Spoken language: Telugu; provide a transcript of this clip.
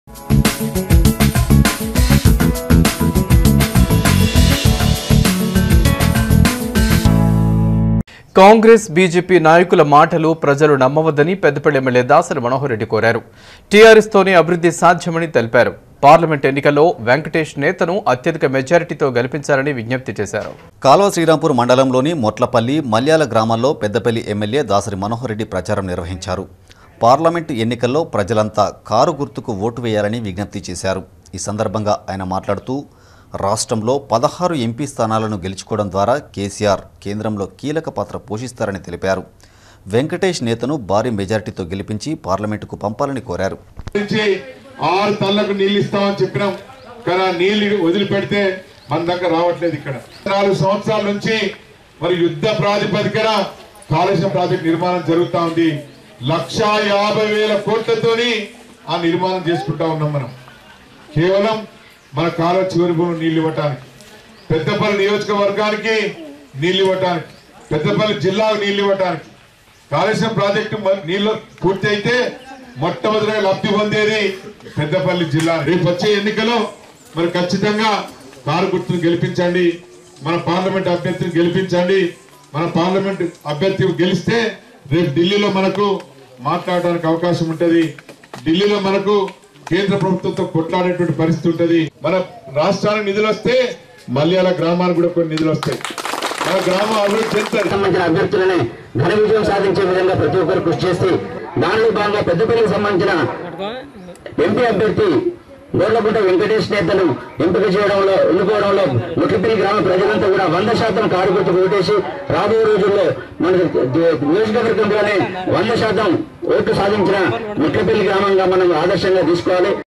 కాంగ్రెస్ బీజేపీ నాయకుల మాటలు ప్రజలు నమ్మవద్దని పెద్దపల్లి ఎమ్మెల్యే దాసరి మనోహర్ రెడ్డి కోరారు టీఆర్ఎస్ తోనే అభివృద్ధి సాధ్యమని తెలిపారు పార్లమెంట్ ఎన్నికల్లో వెంకటేష్ నేతను అత్యధిక మెజారిటీతో గెలిపించాలని విజ్ఞప్తి చేశారు కాల్వ శ్రీరాంపూర్ మండలంలోని మొట్లపల్లి మల్యాల గ్రామాల్లో పెద్దపల్లి ఎమ్మెల్యే దాసరి మనోహర్ రెడ్డి ప్రచారం నిర్వహించారు పార్లమెంటు ఎన్నికల్లో ప్రజలంతా కారు గుర్తుకు ఓటు వేయాలని విజ్ఞప్తి చేశారు ఈ సందర్భంగా ఆయన మాట్లాడుతూ రాష్ట్రంలో పదహారు ఎంపీ స్థానాలను గెలుచుకోవడం ద్వారా కేసీఆర్ కేంద్రంలో కీలక పాత్ర పోషిస్తారని తెలిపారు వెంకటేష్ నేతను భారీ మెజారిటీతో గెలిపించి పార్లమెంటుకు పంపాలని కోరారు నుంచి ఆరు తల్లకు నీళ్ళు ఇస్తామని చెప్పినాం కానీ ఆ నీళ్లు వదిలిపెడితే మన దగ్గర రావట్లేదు ఇక్కడ నాలుగు సంవత్సరాల నుంచి మరి యుద్ధ ప్రాతిపదికన కాళేశ్వరం ప్రాజెక్ట్ నిర్మాణం జరుగుతా ఉంది లక్షా యాభై వేల కోట్లతోని ఆ నిర్మాణం చేసుకుంటా ఉన్నాం మనం కేవలం మన కాలువ చివరి భూమి నీళ్లు ఇవ్వటానికి పెద్దపల్లి నియోజకవర్గానికి నీళ్లు ఇవ్వటానికి పెద్దపల్లి జిల్లాకు నీళ్లు ఇవ్వటానికి కాళేశ్వరం ప్రాజెక్టు మ- నీళ్లు పూర్తి అయితే మొట్టమొదటిగా లబ్ధి పొందేది పెద్దపల్లి జిల్లా రేపు వచ్చే ఎన్నికలో మరి ఖచ్చితంగా కారు గుర్తును గెలిపించండి మన పార్లమెంట్ అభ్యర్థిని గెలిపించండి మన పార్లమెంట్ అభ్యర్థి గెలిస్తే రేపు ఢిల్లీలో మనకు మాట్లాడడానికి అవకాశం ఉంటది ఢిల్లీలో మనకు కేంద్ర ప్రభుత్వంతో కొట్లాడేటువంటి పరిస్థితి ఉంటది మన రాష్ట్రానికి నిధులు వస్తే మల్యాల గ్రామానికి కూడా కొన్ని నిధులు వస్తాయి మన గ్రామం అభివృద్ధి చెందుతుంది సంబంధించిన అభ్యర్థులని ఘన విజయం సాధించే విధంగా ప్రతి ఒక్కరు కృషి చేసి దానిలో భాగంగా పెద్దపల్లికి సంబంధించిన ఎంపీ అభ్యర్థి గోర్లగుంట వెంకటేష్ నేతను ఎంపిక చేయడంలో ఎన్నుకోవడంలో ముట్లపల్లి గ్రామ ప్రజలంతా కూడా వంద శాతం కారు గుర్తు ఓటేసి రాబోయే రోజుల్లో మన నియోజకవర్గంలోనే వంద శాతం ఓట్లు సాధించిన ముట్లపల్లి గ్రామంగా మనం ఆదర్శంగా తీసుకోవాలి